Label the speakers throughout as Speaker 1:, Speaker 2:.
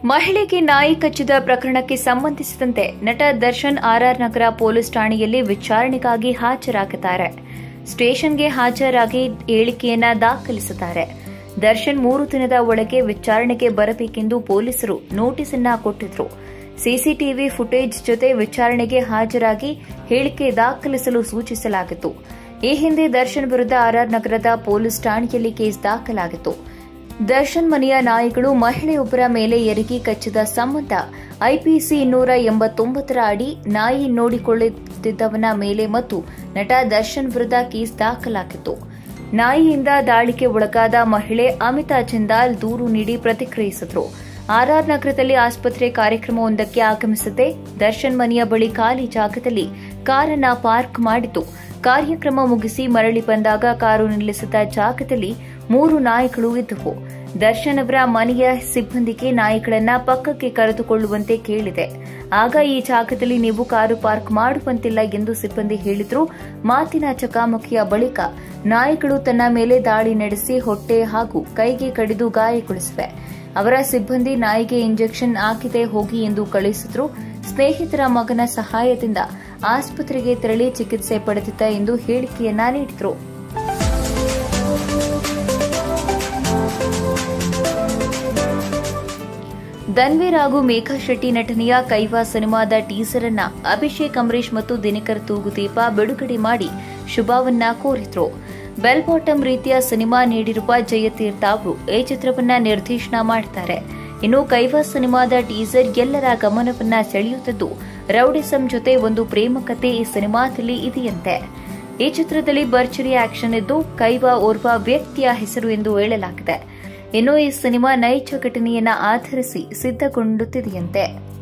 Speaker 1: ಮಹಿಳೆಗೆ ನಾಯಿ ಕಚ್ಚಿದ ಪ್ರಕರಣಕ್ಕೆ ಸಂಬಂಧಿಸಿದಂತೆ ನಟ ದರ್ಶನ್ ಆರ್ಆರ್ ನಗರ ಪೊಲೀಸ್ ಠಾಣೆಯಲ್ಲಿ ವಿಚಾರಣೆಗಾಗಿ ಹಾಜರಾಗಿದ್ದಾರೆ ಸ್ಟೇಷನ್ಗೆ ಹಾಜರಾಗಿ ಹೇಳಿಕೆಯನ್ನ ದಾಖಲಿಸಿದ್ದಾರೆ ದರ್ಶನ್ ಮೂರು ದಿನದ ಒಳಗೆ ವಿಚಾರಣೆಗೆ ಬರಬೇಕೆಂದು ಪೊಲೀಸರು ನೋಟಿಸ್ ಅನ್ನ ಕೊಟ್ಟಿದ್ರು ಸಿಸಿಟಿವಿ ಫುಟೇಜ್ ಜೊತೆ ವಿಚಾರಣೆಗೆ ಹಾಜರಾಗಿ ಹೇಳಿಕೆ ದಾಖಲಿಸಲು ಸೂಚಿಸಲಾಗಿತ್ತು ಈ ಹಿಂದೆ ದರ್ಶನ್ ವಿರುದ್ಧ ಆರ್ಆರ್ ನಗರದ ಪೊಲೀಸ್ ಠಾಣೆಯಲ್ಲಿ ಕೇಸ್ ದಾಖಲಾಗಿತ್ತು ದರ್ಶನ್ ಮನೆಯ ನಾಯಿಗಳು ಮಹಿಳೆಯೊಬ್ಬರ ಮೇಲೆ ಎರಗಿ ಕಚ್ಚಿದ ಸಂಬಂಧ ಐಪಿಸಿ ಇನ್ನೂರ ಎಂಬತ್ತೊಂಬತ್ತರ ಅಡಿ ನಾಯಿ ನೋಡಿಕೊಳ್ಳುತ್ತಿದ್ದವನ ಮೇಲೆ ಮತ್ತು ನಟ ದರ್ಶನ್ ವಿರುದ್ಧ ಕೇಸ್ ದಾಖಲಾಗಿತ್ತು ನಾಯಿಯಿಂದ ದಾಳಿಗೆ ಒಳಗಾದ ಮಹಿಳೆ ಅಮಿತಾ ಜಿಂದಾಲ್ ದೂರು ನೀಡಿ ಪ್ರತಿಕ್ರಿಯಿಸಿದ್ರು ಆರ್ಆರ್ ನಗರದಲ್ಲಿ ಆಸ್ಪತ್ರೆ ಕಾರ್ಯಕ್ರಮವೊಂದಕ್ಕೆ ಆಗಮಿಸದೆ ದರ್ಶನ್ ಮನೆಯ ಬಳಿ ಖಾಲಿ ಜಾಗದಲ್ಲಿ ಕಾರನ್ನ ಪಾರ್ಕ್ ಮಾಡಿತು ಕಾರ್ಯಕ್ರಮ ಮುಗಿಸಿ ಮರಳಿ ಬಂದಾಗ ಕಾರು ನಿಲ್ಲಿಸಿದ ಜಾಗದಲ್ಲಿ ಮೂರು ನಾಯಿಗಳು ಇದ್ದವು ದರ್ಶನ್ ಅವರ ಮನೆಯ ಸಿಬ್ಬಂದಿಗೆ ನಾಯಿಗಳನ್ನ ಪಕ್ಕಕ್ಕೆ ಕರೆದುಕೊಳ್ಳುವಂತೆ ಕೇಳಿದೆ ಆಗ ಈ ಜಾಗದಲ್ಲಿ ನೀವು ಕಾರು ಪಾರ್ಕ್ ಮಾಡುವಂತಿಲ್ಲ ಎಂದು ಸಿಬ್ಬಂದಿ ಹೇಳಿದ್ರು ಮಾತಿನ ಚಕಾಮಕಿಯ ಬಳಿಕ ನಾಯಿಗಳು ತನ್ನ ಮೇಲೆ ದಾಳಿ ನಡೆಸಿ ಹೊಟ್ಟೆ ಹಾಗೂ ಕೈಗೆ ಕಡಿದು ಗಾಯಗೊಳಿಸಿವೆ ಅವರ ಸಿಬ್ಬಂದಿ ನಾಯಿಗೆ ಇಂಜೆಕ್ಷನ್ ಹಾಕಿದೆ ಹೋಗಿ ಎಂದು ಕಳುಹಿಸಿದ್ರು ಸ್ನೇಹಿತರ ಮಗನ ಸಹಾಯದಿಂದ ಆಸ್ಪತ್ರೆಗೆ ತೆರಳಿ ಚಿಕಿತ್ಸೆ ಪಡೆದಿದ್ದ ಎಂದು ಹೇಳಿಕೆಯನ್ನ ನೀಡಿದರು ಧನ್ವೀರ್ ಹಾಗೂ ಮೇಘಾ ಶೆಟ್ಟಿ ನಟನೆಯ ಕೈವಾ ಸಿನಿಮಾದ ಟೀಸರ್ ಅನ್ನ ಅಭಿಷೇಕ್ ಅಂಬರೀಶ್ ಮತ್ತು ದಿನಕರ್ ತೂಗುದೀಪ ಬಿಡುಗಡೆ ಮಾಡಿ ಶುಭವನ್ನ ಕೋರಿದ್ರು ಬೆಲ್ ಬಾಟಮ್ ರೀತಿಯ ಸಿನಿಮಾ ನೀಡಿರುವ ಜಯತೀರ್ಥ ಅವರು ಈ ಚಿತ್ರವನ್ನ ನಿರ್ದೇಶನ ಮಾಡ್ತಾರೆ ಇನ್ನು ಕೈವಾ ಸಿನಿಮಾದ ಟೀಸರ್ ಎಲ್ಲರ ಗಮನವನ್ನ ಸೆಳೆಯುತ್ತಿದ್ದು ರೌಡಿಸಂ ಜೊತೆ ಒಂದು ಪ್ರೇಮ ಕತೆ ಈ ಸಿನಿಮಾದಲ್ಲಿ ಇದೆಯಂತೆ ಈ ಚಿತ್ರದಲ್ಲಿ ಭರ್ಜರಿ ಆಕ್ಷನ್ ಇದ್ದು ಕೈವಾ ಓರ್ವ ವ್ಯಕ್ತಿಯ ಹೆಸರು ಎಂದು ಹೇಳಲಾಗಿದೆ ಇನ್ನು ಈ ಸಿನಿಮಾ ನೈಜ ಘಟನೆಯನ್ನ ಆಧರಿಸಿ ಸಿದ್ಧಗೊಂಡುತ್ತಿದೆಯಂತೆ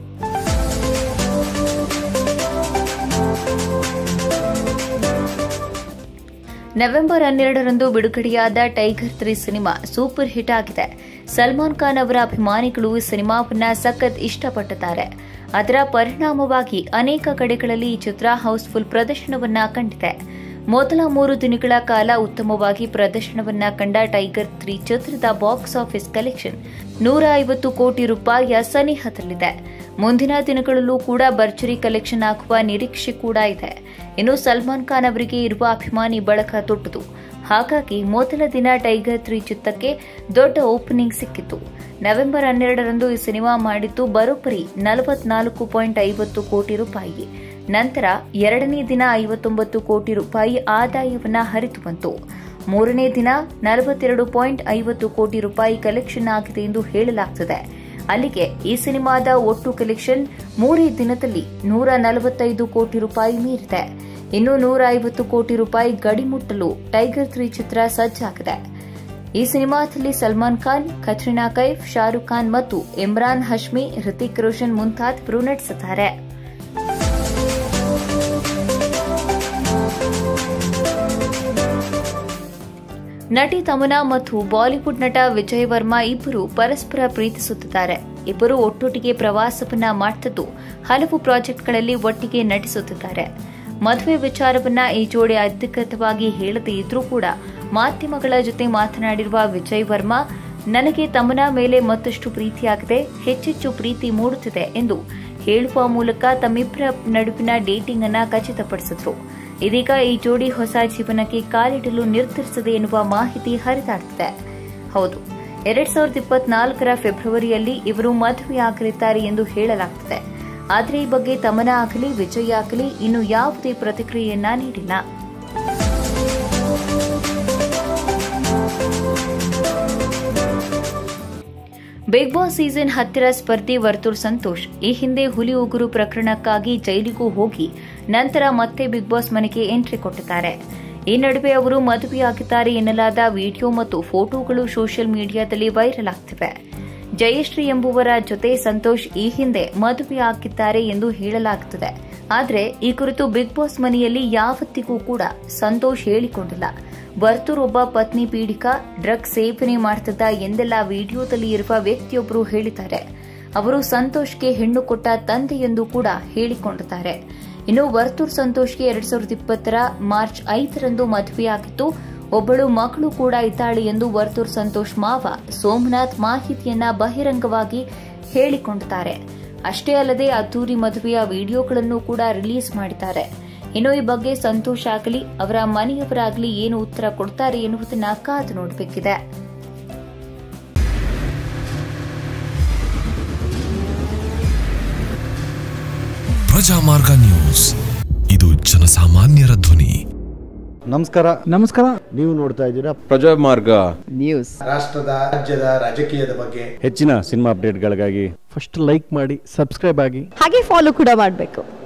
Speaker 1: ನವೆಂಬರ್ ಹನ್ನೆರಡರಂದು ಬಿಡುಗಡೆಯಾದ ಟೈಗರ್ ತ್ರೀ ಸಿನಿಮಾ ಸೂಪರ್ ಹಿಟ್ ಆಗಿದೆ ಸಲ್ಮಾನ್ ಖಾನ್ ಅವರ ಅಭಿಮಾನಿಗಳು ಈ ಸಿನಿಮಾವನ್ನ ಸಖತ್ ಇಷ್ಟಪಟ್ಟಿದ್ದಾರೆ ಅದರ ಪರಿಣಾಮವಾಗಿ ಅನೇಕ ಕಡೆಗಳಲ್ಲಿ ಈ ಚಿತ್ರ ಹೌಸ್ಫುಲ್ ಪ್ರದರ್ಶನವನ್ನ ಕಂಡಿದೆ ಮೊದಲ ಮೂರು ದಿನಗಳ ಕಾಲ ಉತ್ತಮವಾಗಿ ಪ್ರದರ್ಶನವನ್ನ ಕಂಡ ಟೈಗರ್ ತ್ರೀ ಚಿತ್ರದ ಬಾಕ್ಸ್ ಆಫೀಸ್ ಕಲೆಕ್ಷನ್ ನೂರ ಐವತ್ತು ಕೋಟಿ ರೂಪಾಯಿಯ ಸನಿಹದಲ್ಲಿದೆ ಮುಂದಿನ ದಿನಗಳಲ್ಲೂ ಕೂಡ ಭರ್ಜರಿ ಕಲೆಕ್ಷನ್ ಆಗುವ ನಿರೀಕ್ಷೆ ಕೂಡ ಇದೆ ಇನ್ನು ಸಲ್ಮಾನ್ ಖಾನ್ ಅವರಿಗೆ ಇರುವ ಅಭಿಮಾನಿ ಬಳಕ ದೊಡ್ಡದು ಹಾಗಾಗಿ ಮೊದಲ ದಿನ ಟೈಗರ್ ತ್ರೀ ಚಿತ್ರಕ್ಕೆ ದೊಡ್ಡ ಓಪನಿಂಗ್ ಸಿಕ್ಕಿತ್ತು ನವೆಂಬರ್ ಹನ್ನೆರಡರಂದು ಈ ಸಿನಿಮಾ ಮಾಡಿದ್ದು ಬರೋಬ್ಬರಿ ನಲವತ್ನಾಲ್ಕು ಪಾಯಿಂಟ್ ಐವತ್ತು ಕೋಟಿ ರೂಪಾಯಿ ನಂತರ ಎರಡನೇ ದಿನ ಐವತ್ತೊಂಬತ್ತು ಕೋಟಿ ರೂಪಾಯಿ ಆದಾಯವನ್ನ ಹರಿತು ಬಂತು ಮೂರನೇ ದಿನ ನಲವತ್ತೆರಡು ಪಾಯಿಂಟ್ ಐವತ್ತು ಕೋಟಿ ರೂಪಾಯಿ ಕಲೆಕ್ಷನ್ ಆಗಿದೆ ಎಂದು ಹೇಳಲಾಗುತ್ತದೆ ಅಲ್ಲಿಗೆ ಈ ಸಿನಿಮಾದ ಒಟ್ಟು ಕಲೆಕ್ಷನ್ ಮೂರೇ ದಿನದಲ್ಲಿ ನೂರ ನಲವತ್ತೈದು ಕೋಟಿ ರೂಪಾಯಿ ಮೀರಿದೆ ಇನ್ನು ನೂರ ಐವತ್ತು ಕೋಟಿ ರೂಪಾಯಿ ಗಡಿ ಮುಟ್ಟಲು ಟೈಗರ್ ತ್ರೀ ಚಿತ್ರ ಸಜ್ಜಾಗಿದೆ ಈ ಸಿನಿಮಾದಲ್ಲಿ ಸಲ್ಮಾನ್ ಖಾನ್ ಕತ್ರಿನಾ ಕೈಫ್ ಶಾರುಖ್ ಖಾನ್ ಮತ್ತು ಇಮ್ರಾನ್ ಹಶ್ಮಿ ಹೃತಿಕ್ ರೋಷನ್ ಮುಂತಾದವರು ನಟಿಸಿದ್ದಾರೆ ನಟಿ ತಮನಾ ಮತ್ತು ಬಾಲಿವುಡ್ ನಟ ವಿಜಯ್ ವರ್ಮಾ ಇಬ್ಬರು ಪರಸ್ಪರ ಪ್ರೀತಿಸುತ್ತಿದ್ದಾರೆ ಇಬ್ಬರು ಒಟ್ಟೊಟ್ಟಿಗೆ ಪ್ರವಾಸವನ್ನ ಮಾಡುತ್ತಿದ್ದು ಹಲವು ಪ್ರಾಜೆಕ್ಟ್ಗಳಲ್ಲಿ ಒಟ್ಟಿಗೆ ನಟಿಸುತ್ತಿದ್ದಾರೆ ಮದುವೆ ವಿಚಾರವನ್ನ ಈ ಜೋಡಿ ಅಧಿಕೃತವಾಗಿ ಹೇಳದೇ ಇದ್ರೂ ಕೂಡ ಮಾಧ್ಯಮಗಳ ಜೊತೆ ಮಾತನಾಡಿರುವ ವಿಜಯ್ ವರ್ಮಾ ನನಗೆ ತಮನಾ ಮೇಲೆ ಮತ್ತಷ್ಟು ಪ್ರೀತಿಯಾಗಿದೆ ಹೆಚ್ಚೆಚ್ಚು ಪ್ರೀತಿ ಮೂಡುತ್ತಿದೆ ಎಂದು ಹೇಳುವ ಮೂಲಕ ತಮ್ಮಿಬ್ಬರ ನಡುವಿನ ಡೇಟಿಂಗ್ ಅನ್ನ ಖಚಿತಪಡಿಸಿದ್ರು ಇದೀಗ ಈ ಜೋಡಿ ಹೊಸ ಜೀವನಕ್ಕೆ ಕಾಲಿಡಲು ನಿರ್ಧರಿಸಿದೆ ಎನ್ನುವ ಮಾಹಿತಿ ಹರಿದಾಡ್ತಿದೆ ಹೌದು ಎರಡ್ ಸಾವಿರದ ಇಪ್ಪತ್ನಾಲ್ಕರ ಫೆಬ್ರವರಿಯಲ್ಲಿ ಇವರು ಮದುವೆಯಾಗಲಿದ್ದಾರೆ ಎಂದು ಹೇಳಲಾಗ್ತಿದೆ ಆದರೆ ಈ ಬಗ್ಗೆ ತಮನ ಆಗಲಿ ವಿಜಯ್ ಆಗಲಿ ಇನ್ನು ಯಾವುದೇ ಪ್ರತಿಕ್ರಿಯೆಯನ್ನ ನೀಡಿಲ್ಲ ಬಿಗ್ ಬಾಸ್ ಸೀಸನ್ ಹತ್ತಿರ ಸ್ಪರ್ಧಿ ವರ್ತೂರ್ ಸಂತೋಷ್ ಈ ಹಿಂದೆ ಹುಲಿ ಉಗುರು ಪ್ರಕರಣಕ್ಕಾಗಿ ಜೈಲಿಗೂ ಹೋಗಿ ನಂತರ ಮತ್ತೆ ಬಿಗ್ ಬಾಸ್ ಮನೆಗೆ ಎಂಟ್ರಿ ಕೊಟ್ಟಿದ್ದಾರೆ ಈ ನಡುವೆ ಅವರು ಮದುವೆಯಾಗಿದ್ದಾರೆ ಎನ್ನಲಾದ ವಿಡಿಯೋ ಮತ್ತು ಫೋಟೋಗಳು ಸೋಷಿಯಲ್ ಮೀಡಿಯಾದಲ್ಲಿ ವೈರಲ್ ಆಗ್ತಿವೆ ಜಯಶ್ರೀ ಎಂಬುವರ ಜೊತೆ ಸಂತೋಷ್ ಈ ಹಿಂದೆ ಮದುವೆಯಾಗಿದ್ದಾರೆ ಎಂದು ಹೇಳಲಾಗುತ್ತದೆ ಆದರೆ ಈ ಕುರಿತು ಬಿಗ್ ಬಾಸ್ ಮನೆಯಲ್ಲಿ ಯಾವತ್ತಿಗೂ ಕೂಡ ಸಂತೋಷ್ ಹೇಳಿಕೊಂಡಿಲ್ಲ ವರ್ತೂರ್ ಒಬ್ಬ ಪತ್ನಿ ಪೀಡಿಕ ಡ್ರಗ್ ಸೇವನೆ ಮಾಡ್ತಿದ್ದ ಎಂದೆಲ್ಲ ವಿಡಿಯೋದಲ್ಲಿ ಇರುವ ವ್ಯಕ್ತಿಯೊಬ್ಬರು ಹೇಳಿದ್ದಾರೆ ಅವರು ಸಂತೋಷ್ಗೆ ಹೆಣ್ಣು ಕೊಟ್ಟ ತಂದೆ ಎಂದು ಕೂಡ ಹೇಳಿಕೊಂಡಿದ್ದಾರೆ ಇನ್ನು ವರ್ತೂರ್ ಸಂತೋಷ್ಗೆ ಎರಡ್ ಸಾವಿರದ ಇಪ್ಪತ್ತರ ಮಾರ್ಚ್ ಐದರಂದು ಮದುವೆಯಾಗಿತ್ತು ಒಬ್ಬಳು ಮಗಳು ಕೂಡ ಇದ್ದಾಳೆ ಎಂದು ವರ್ತೂರ್ ಸಂತೋಷ್ ಮಾವ ಸೋಮನಾಥ್ ಮಾಹಿತಿಯನ್ನ ಬಹಿರಂಗವಾಗಿ ಹೇಳಿಕೊಂಡಿದ್ದಾರೆ ಅಷ್ಟೇ ಅಲ್ಲದೆ ಅದ್ದೂರಿ ಮದುವೆಯ ವಿಡಿಯೋಗಳನ್ನು ಕೂಡ ರಿಲೀಸ್ ಮಾಡಿದ್ದಾರೆ ಇನ್ನು ಈ ಬಗ್ಗೆ ಸಂತೋಷ್ ಆಗಲಿ ಅವರ ಮನೆಯವರಾಗಲಿ ಏನು ಉತ್ತರ ಕೊಡ್ತಾರೆ ಎನ್ನುವುದನ್ನ ಕಾದು ನೋಡಬೇಕಿದೆ
Speaker 2: ಪ್ರಜಾಮಾರ್ಗ ನ್ಯೂಸ್ ಇದು ಜನಸಾಮಾನ್ಯರ ಧ್ವನಿ
Speaker 3: ನಮಸ್ಕಾರ
Speaker 4: ನಮಸ್ಕಾರ
Speaker 3: ನೀವು ನೋಡ್ತಾ ಇದ್ದೀರಾ
Speaker 5: ಪ್ರಜಾಮಾರ್ಗ
Speaker 4: ನ್ಯೂಸ್
Speaker 6: ರಾಷ್ಟ್ರದ ರಾಜ್ಯದ ರಾಜಕೀಯದ ಬಗ್ಗೆ
Speaker 3: ಹೆಚ್ಚಿನ ಸಿನಿಮಾ ಅಪ್ಡೇಟ್ಗಳಿಗಾಗಿ
Speaker 4: ಫಸ್ಟ್ ಲೈಕ್ ಮಾಡಿ ಸಬ್ಸ್ಕ್ರೈಬ್ ಆಗಿ
Speaker 7: ಹಾಗೆ ಫಾಲೋ ಕೂಡ ಮಾಡಬೇಕು